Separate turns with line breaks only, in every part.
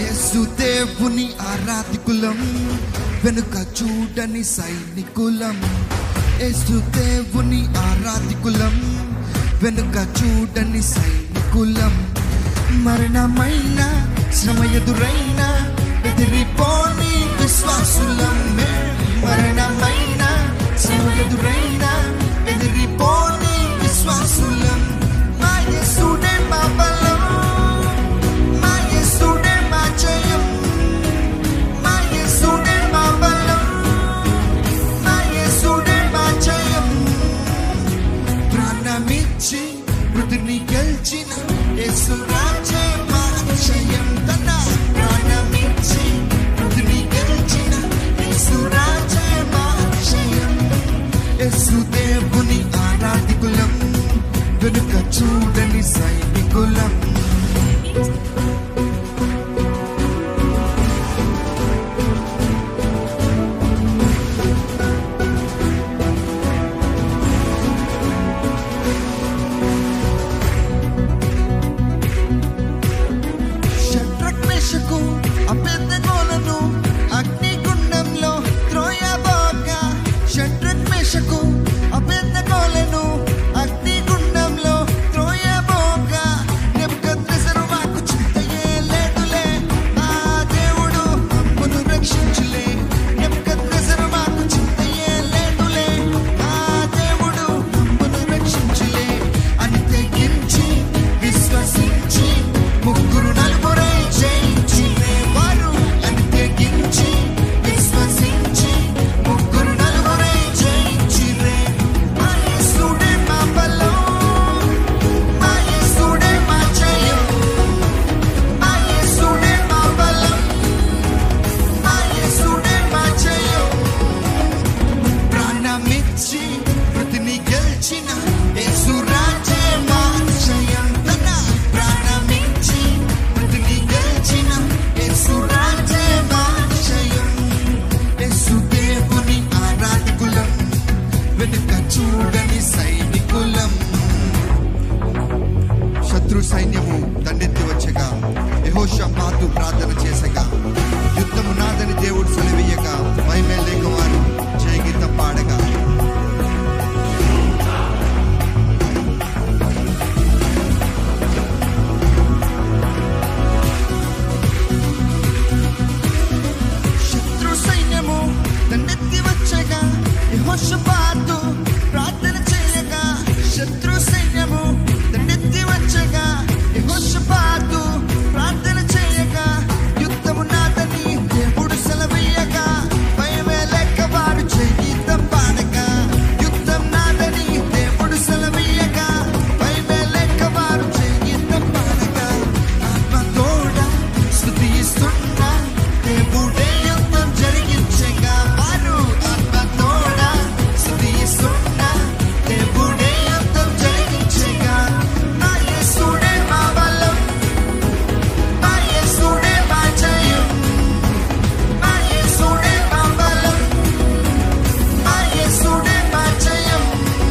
యేసు దేవుని ఆరాధికులం వెనుక చూడని సైనికులం యేసు దేవుని ఆరాధికులం వెనుక చూడని సైనికులం మరణమైన శ్రమ ఎదురైన ఎదిరిపోని విశ్వాసులం మరణమైన శ్రమ ఎదురైన ఎదిరిపోని విశ్వాసులం మా యేసుడే మా బలం మా యేసుడే మా జయం మా యేసుడే మా బలం మా యేసుడే మా జయం ప్రాణమిచ్చి మృతిని గెలిచిన యేసు రాజే మా జయం తన ప్రాణమిచ్చి మృతిని గెలిచిన యేసు రాజే మా జయం యేసు దేవుని ఆరాధికులం వెనుక చూడని సైనికులం షట్రక్ మెషకు అభ్యర్థగోలను అగ్నిగుండంలో త్రోయబోగా షట్రక్ మెషకు అభ్యర్థగోలను అగ్నిగుండంలో త్రోయబోగా నెబుకద్నెజరు మాకు చింతయే లేదులే ఆ దేవుడు మమ్మను రక్షించులే నెబుకద్నెజరు మాకు చింతయే లేదులే ఆ దేవుడు మమ్మను రక్షించులే అని తెగించి విశ్వసించి ముగ్గురు నలుగురై జయించినే వారు అని తెగించి విశ్వసించి ముగ్గురు నలుగురై జయించిరే మా యేసుడే మా బలం మా యేసుడే మా జయం మా యేసుడే మా బలం మా యేసుడే మా జయం ప్రాణమిచ్చి మృతిని గెలిచిన యేసు రాజే మా జయం తన ప్రాణమిచ్చి మృతిని గెలిచిన యేసు రాజే మా జయం యేసు దేవుని ఆరాధికులం వెనుక చూడని సైనికులం శత్రు సైన్యము దండెత్తి వచ్చగా యెహోషాపాతు ప్రార్థన చేసగా యుద్ధము నాదని దేవుడు సెలవీయగా మహిమే లేకవారు జయగీతం పాడగా శత్రు సైన్యము దండెత్తి వచ్చగా యెహోషాపాతు ప్రార్థన చేయగా శత్రు సైన్యము దండెత్తి వచ్చగా యెహోషాపాతు ప్రార్థన చేయగా యుద్ధము నాదని దేవుడు సెలవీయగా భయమే లేక వారు చేయితం పాడగా యుద్ధం నాదని దేవుడు సెలవీయగా భయమే లేక వారు చేయితం పాడగా ఆత్మ తోడ స్తుతిస్తున్నా దేవుడే యుద్ధం జరిగించగా వారు ఆత్మ తోడ స్తుతిస్తున్నా దేవుడే యుద్ధం జరిగించగా నా యేసుడే మా బలం మా యేసుడే మా జయం మా యేసుడే మా బలం మా యేసుడే మా జయం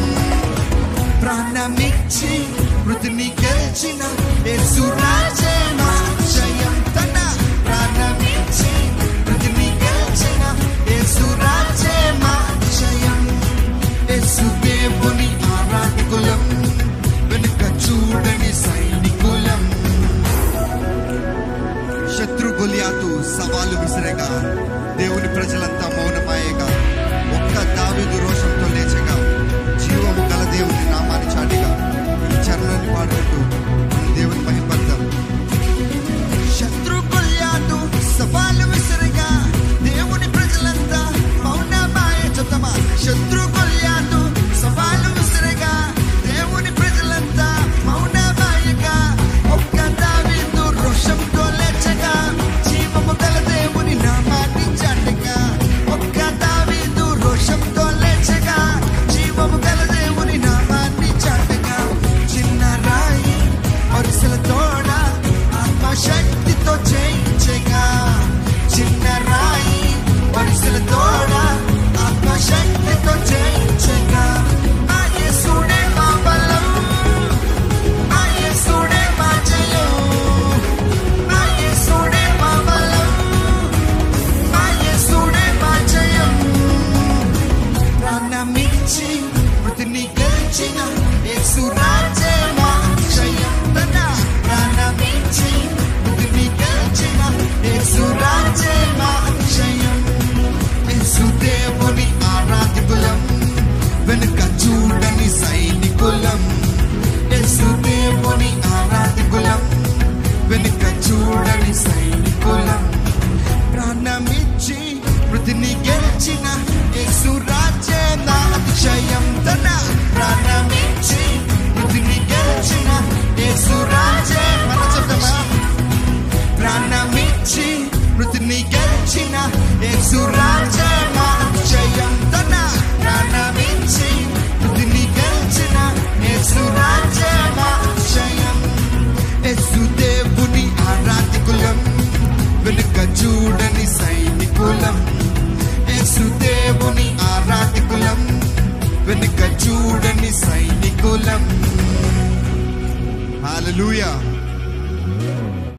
ప్రాణమిచ్చి మృతిని గెలిచిన యేసు రాజే మా జయం తన ప్రాణమిచ్చి మృతిని గెలిచిన యేసు రాజే మా జయం యేసు దేవుని ఆరాధికులం వెనుక చూడని సైనికులం శత్రు గొలియాతు సవాలు విసిరగా దేవుని ప్రజలంతా మౌనమాయగా ఒక్క దావీదు రోషంతో లేచగా జీవము గల దేవుని నామాన్ని చాటిగా ఈ చరణాన్ని పాడుకుంటూ మనం దేవుని మహిపడతాం శత్రు గొలియాతు సవాలు విసిరగా దేవుని ప్రజలంతా మౌనమాయ చెప్తామా శత్రు గొలియాతు సవాలు విసిరగా దేవుని ప్రజలంతా మౌనమాయగా ఒక్క దావీదు రోషంతో లేచగా జీవము గల దేవుని నామాన్ని చాటగా ఒక్క దావీదు రోషంతో లేచగా జీవము గల దేవుని నామాన్ని చాటగా చిన్న రాయి వెనుక చూడని సైనికులం ప్రాణమిచ్చి మృతిని గెలిచిన యేసు రాజ్యం నా అతిశయం తన ప్రాణమిచ్చి మృతిని గెలిచిన యేసు రాజ్యం మన చెప్తామా ప్రాణమిచ్చి మృతిని గెలిచిన యేసు రాజ్యం నా అతిశయం తన ప్రాణమిచ్చి మృతిని గెలిచిన యేసు రాజ్యం నా అతిశయం యేసు దేవుని ఆరాధికులం వెనుక చూడని సైనికులం యేసు దేవుని ఆరాధికులం వెనుక చూడని సైనికులం హల్లెలూయా